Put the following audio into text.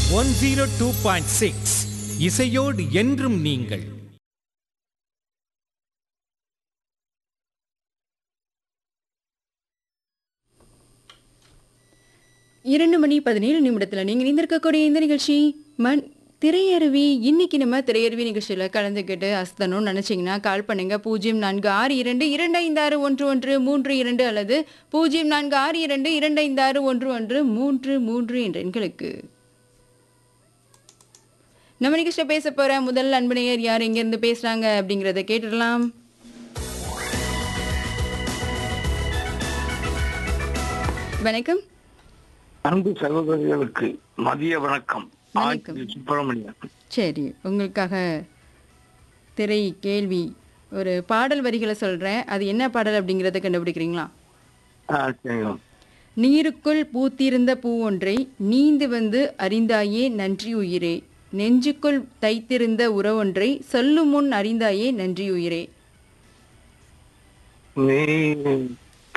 One zero two point six இசையோடு என்றும் நீங்கள் இரண்டு மணி பதினேழு நிமிடத்தில் நீங்கள் இணைந்திருக்கக்கூடிய இந்த நிகழ்ச்சி மண் திரையருவி இன்னைக்கு நம்ம திரையருவி நிகழ்ச்சியில் கலந்துக்கிட்டு அஸ்தணும்னு நினச்சிங்கன்னா கால் பண்ணுங்க பூஜ்ஜியம் நான்கு ஆறு இரண்டு இரண்டு ஐந்து ஆறு ஒன்று ஒன்று மூன்று இரண்டு அல்லது பூஜ்ஜியம் நான்கு ஆறு இரண்டு இரண்டு ஐந்து ஆறு ஒன்று ஒன்று மூன்று மூன்று என்ற எண்களுக்கு நம்ம நிகழ்ச்சியில் பேச போகிற முதல் அன்பனையர் யார் எங்கேருந்து பேசுகிறாங்க அப்படிங்கிறத கேட்டுடலாம் வணக்கம் அன்பு சகோதரிகளுக்கு மதிய வணக்கம் வணக்கம். ஆட்சி சுப்பிரமணியன் சரி உங்களுக்காக திரை கேள்வி ஒரு பாடல் வரிகளை சொல்கிறேன் அது என்ன பாடல் அப்படிங்கிறத கண்டுபிடிக்கிறீங்களா ஆ, சரிங்க. நீருக்குள் பூத்திருந்த பூ ஒன்றை நீந்து வந்து அறிந்தாயே நன்றி உயிரே நெஞ்சுக்குள் தைத்திருந்த உறவொன்றை சொல்லும் முன் அறிந்தாயே நன்றி உயிரே நீ